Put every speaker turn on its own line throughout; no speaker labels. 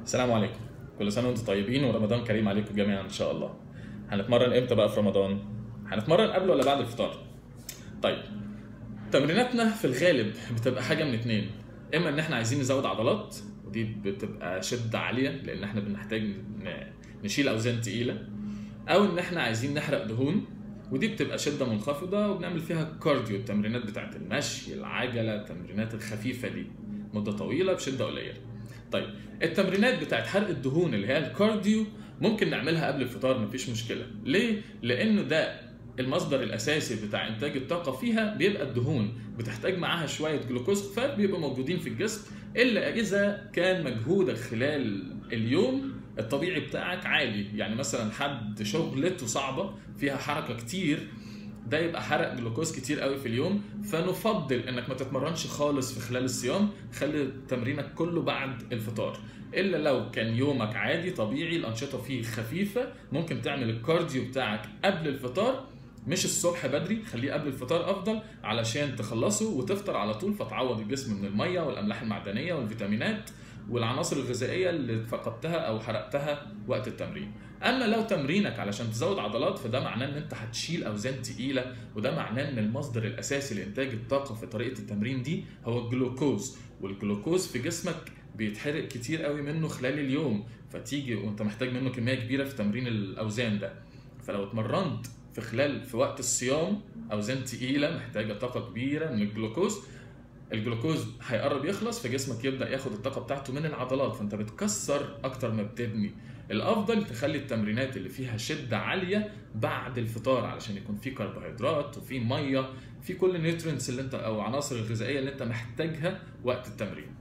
السلام عليكم كل سنه وانتم طيبين ورمضان كريم عليكم جميعا ان شاء الله هنتمرن امتى بقى في رمضان هنتمرن قبل ولا بعد الفطار طيب تمريناتنا في الغالب بتبقى حاجه من اتنين اما ان احنا عايزين نزود عضلات ودي بتبقى شده عاليه لان احنا بنحتاج ن- نشيل اوزان تقيله او ان احنا عايزين نحرق دهون ودي بتبقى شده منخفضه وبنعمل فيها كارديو التمرينات بتاعت المشي العجله التمرينات الخفيفه دي مده طويله بشده قليله طيب التمرينات بتاعت حرق الدهون اللي هي الكارديو ممكن نعملها قبل الفطار مفيش مشكله ليه لانه ده المصدر الاساسي بتاع انتاج الطاقه فيها بيبقى الدهون بتحتاج معاها شويه جلوكوز خفاف بيبقوا موجودين في الجسم الا اذا كان مجهودك خلال اليوم الطبيعي بتاعك عالي يعني مثلا حد شغلته صعبه فيها حركه كتير ده يبقى حرق جلوكوز كتير قوي في اليوم فنفضل انك ما تتمرنش خالص في خلال الصيام خلي تمرينك كله بعد الفطار الا لو كان يومك عادي طبيعي الانشطه فيه خفيفه ممكن تعمل الكارديو بتاعك قبل الفطار مش الصبح بدري خليه قبل الفطار افضل علشان تخلصه وتفطر على طول فتعوض الجسم من الميه والاملاح المعدنيه والفيتامينات والعناصر الغذائيه اللي فقدتها او حرقتها وقت التمرين اما لو تمرينك علشان تزود عضلات فده معناه ان انت هتشيل اوزان تقيله وده معناه ان المصدر الاساسي لانتاج الطاقه في طريقه التمرين دي هو الجلوكوز والجلوكوز في جسمك بيتحرق كتير قوي منه خلال اليوم فتيجي وانت محتاج منه كميه كبيره في تمرين الاوزان ده فلو اتمرنت في خلال في وقت الصيام اوزان تقيله محتاجه طاقه كبيره من الجلوكوز الجلوكوز هيقرب يخلص فجسمك يبدا ياخد الطاقه بتاعته من العضلات فانت بتكسر اكتر ما بتبني الافضل تخلي التمرينات اللي فيها شده عاليه بعد الفطار علشان يكون في كربوهيدرات وفي ميه في كل النيوترينتس اللي انت او عناصر الغذائيه اللي انت محتاجها وقت التمرين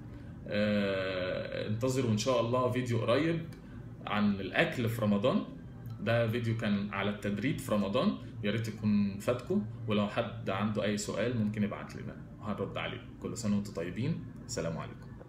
آه، انتظروا ان شاء الله فيديو قريب عن الاكل في رمضان ده فيديو كان على التدريب في رمضان يا ريت يكون فاتكم ولو حد عنده اي سؤال ممكن يبعت لنا وهنرد عليه كل سنه وانتم طيبين سلام عليكم